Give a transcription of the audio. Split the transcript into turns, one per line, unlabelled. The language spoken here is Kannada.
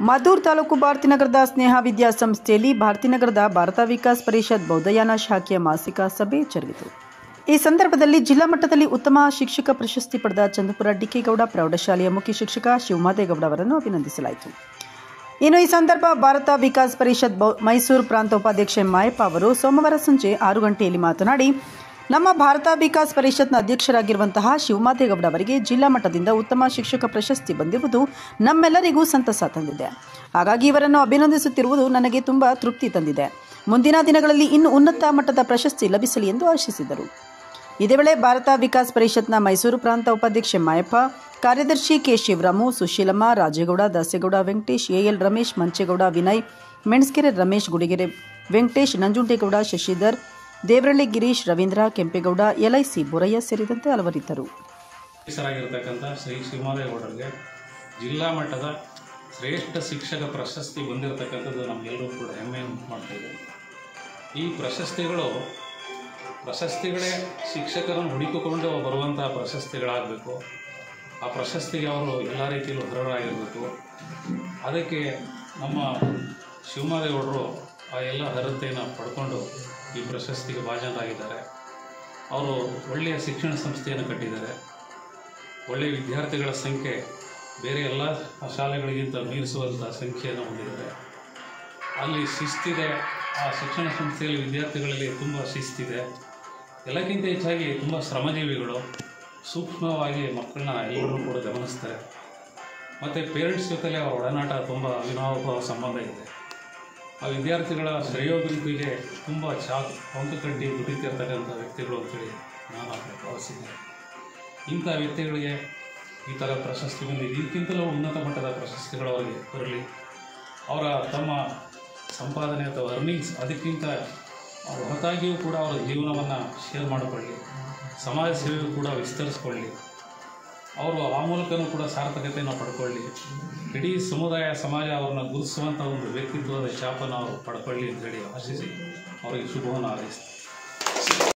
ಮದ್ದೂರು ತಾಲೂಕು ಭಾರತೀನಗರದ ಸ್ನೇಹ ವಿದ್ಯಾಸಂಸ್ಥೆಯಲ್ಲಿ ಭಾರತೀನಗರದ ಭಾರತ ವಿಕಾಸ್ ಪರಿಷತ್ ಬೌದ್ಧಯಾನ ಶಾಖೆಯ ಮಾಸಿಕ ಸಭೆ ಜರುಗಿತು ಈ ಸಂದರ್ಭದಲ್ಲಿ ಜಿಲ್ಲಾ ಮಟ್ಟದಲ್ಲಿ ಉತ್ತಮ ಶಿಕ್ಷಕ ಪ್ರಶಸ್ತಿ ಪಡೆದ ಚಂದ್ರಪುರ ಡಿಕೆಗೌಡ ಪ್ರೌಢಶಾಲೆಯ ಮುಖ್ಯ ಶಿಕ್ಷಕ ಶಿವಮಾದೇಗೌಡ ಅವರನ್ನು ಅಭಿನಂದಿಸಲಾಯಿತು ಇನ್ನು ಈ ಸಂದರ್ಭ ಭಾರತ ವಿಕಾಸ್ ಪರಿಷತ್ ಬೌ ಮೈಸೂರು ಪ್ರಾಂತ ಉಪಾಧ್ಯಕ್ಷೆ ಮಾಯಪ್ಪ ಅವರು ಸೋಮವಾರ ಸಂಜೆ ಆರು ಗಂಟೆಯಲ್ಲಿ ಮಾತನಾಡಿ ನಮ್ಮ ಭಾರತ ವಿಕಾಸ್ ಪರಿಷತ್ನ ಅಧ್ಯಕ್ಷರಾಗಿರುವಂತಹ ಶಿವಮಾದೇಗೌಡ ಅವರಿಗೆ ಜಿಲ್ಲಾ ಮಟ್ಟದಿಂದ ಉತ್ತಮ ಶಿಕ್ಷಕ ಪ್ರಶಸ್ತಿ ಬಂದಿರುವುದು ನಮ್ಮೆಲ್ಲರಿಗೂ ಸಂತಸ ತಂದಿದೆ ಹಾಗಾಗಿ ಇವರನ್ನು ಅಭಿನಂದಿಸುತ್ತಿರುವುದು ನನಗೆ ತುಂಬ ತೃಪ್ತಿ ತಂದಿದೆ ಮುಂದಿನ ದಿನಗಳಲ್ಲಿ ಇನ್ನು ಉನ್ನತ ಮಟ್ಟದ ಪ್ರಶಸ್ತಿ ಲಭಿಸಲಿ ಎಂದು ಆಶಿಸಿದರು ಇದೇ ವೇಳೆ ಭಾರತ ವಿಕಾಸ್ ಪರಿಷತ್ನ ಮೈಸೂರು ಪ್ರಾಂತ ಉಪಾಧ್ಯಕ್ಷೆ ಮಾಯಪ್ಪ ಕಾರ್ಯದರ್ಶಿ K Shivaramu Sushilamma Rajegowda Dasegowda Venkatesh AL Ramesh Manchegowda Vinay Menaskere Ramesh Gudigere Venkatesh Nanjundegowda Shashidhar Devaralli Girish Ravindra Kempegowda LIC Boraiah ಸೇರಿದಂತೆ ಹಲವರಿದ್ದರು
ಹೆಸರಾಗಿರ್ತಕ್ಕಂಥ ಶ್ರೀ ಶಿವಮಾದೇಗೌಡರಿಗೆ ಜಿಲ್ಲಾ ಮಟ್ಟದ ಶ್ರೇಷ್ಠ ಶಿಕ್ಷಕ ಪ್ರಶಸ್ತಿ ಬಂದಿರತಕ್ಕಂಥದ್ದು ನಮಗೆಲ್ಲರೂ ಕೂಡ ಹೆಮ್ಮೆ ಉಂಟು ಮಾಡ್ತಾ ಇದೆ ಈ ಪ್ರಶಸ್ತಿಗಳು ಪ್ರಶಸ್ತಿಗಳೇ ಶಿಕ್ಷಕರನ್ನು ಹುಡುಕಿಕೊಂಡು ಬರುವಂತಹ ಪ್ರಶಸ್ತಿಗಳಾಗಬೇಕು ಆ ಪ್ರಶಸ್ತಿಗೆ ಅವರು ಎಲ್ಲ ರೀತಿಯಲ್ಲೂ ಅರ್ಹರಾಗಿರಬೇಕು ಅದಕ್ಕೆ ನಮ್ಮ ಶಿವಮಾದೇಗೌಡರು ಆ ಎಲ್ಲ ಅರ್ಹತೆಯನ್ನು ಪಡ್ಕೊಂಡು ಈ ಪ್ರಶಸ್ತಿಗೆ ಭಾಜನರಾಗಿದ್ದಾರೆ ಅವರು ಒಳ್ಳೆಯ ಶಿಕ್ಷಣ ಸಂಸ್ಥೆಯನ್ನು ಕಟ್ಟಿದ್ದಾರೆ ಒಳ್ಳೆಯ ವಿದ್ಯಾರ್ಥಿಗಳ ಸಂಖ್ಯೆ ಬೇರೆ ಎಲ್ಲ ಶಾಲೆಗಳಿಗಿಂತ ಮೀರಿಸುವಂಥ ಸಂಖ್ಯೆಯನ್ನು ಹೊಂದಿದ್ದಾರೆ ಅಲ್ಲಿ ಶಿಸ್ತಿದೆ ಆ ಶಿಕ್ಷಣ ಸಂಸ್ಥೆಯಲ್ಲಿ ವಿದ್ಯಾರ್ಥಿಗಳಲ್ಲಿ ತುಂಬ ಶಿಸ್ತಿದೆ ಎಲ್ಲಕ್ಕಿಂತ ಹೆಚ್ಚಾಗಿ ತುಂಬ ಶ್ರಮಜೀವಿಗಳು ಸೂಕ್ಷ್ಮವಾಗಿ ಮಕ್ಕಳನ್ನ ಎಲ್ಲರೂ ಕೂಡ ಗಮನಿಸ್ತಾರೆ ಮತ್ತು ಪೇರೆಂಟ್ಸ್ ಜೊತೆಲೆ ಅವರ ಒಡನಾಟ ತುಂಬ ಅವಿನಾಭಾವ ಸಂಬಂಧ ಇದೆ ಆ ವಿದ್ಯಾರ್ಥಿಗಳ ಶ್ರೇಯೋಭಿವೃದ್ಧಿಗೆ ತುಂಬ ಚಾ ಪಂಕ ಕಡ್ಡಿ ದುಡಿತಿರ್ತಕ್ಕಂಥ ವ್ಯಕ್ತಿಗಳು ಅಂತೇಳಿ ನಾನು ಭಾವಿಸಿದ್ದೆ ಇಂಥ ವ್ಯಕ್ತಿಗಳಿಗೆ ಈ ಥರ ಪ್ರಶಸ್ತಿ ಬಂದಿದೆ ಇದಕ್ಕಿಂತಲೂ ಉನ್ನತ ಮಟ್ಟದ ಪ್ರಶಸ್ತಿಗಳು ಅವರಿಗೆ ಬರಲಿ ಅವರ ತಮ್ಮ ಸಂಪಾದನೆ ಅಥವಾ ಅರ್ನಿಂಗ್ಸ್ ಅದಕ್ಕಿಂತ ಹೊರತಾಗಿಯೂ ಕೂಡ ಅವರ ಜೀವನವನ್ನು ಶೇರ್ ಮಾಡಿಕೊಳ್ಳಿ ಸಮಾಜ ಸೇವೆಯೂ ಕೂಡ ವಿಸ್ತರಿಸ್ಕೊಳ್ಳಿ ಅವರು ಆ ಮೂಲಕನೂ ಕೂಡ ಸಾರ್ಥಕತೆಯನ್ನು ಪಡ್ಕೊಳ್ಳಿ ಇಡೀ ಸಮುದಾಯ ಸಮಾಜ ಅವ್ರನ್ನ ಗುರುತಿಸುವಂಥ ಒಂದು ವ್ಯಕ್ತಿತ್ವದ ಛಾಪನ್ನು ಅವರು ಪಡ್ಕೊಳ್ಳಿ ಅಂತೇಳಿ ಆಶಿಸಿ ಅವರಿಗೆ ಶುಭವನ್ನು ಹಾರೈಸ್ತೀನಿ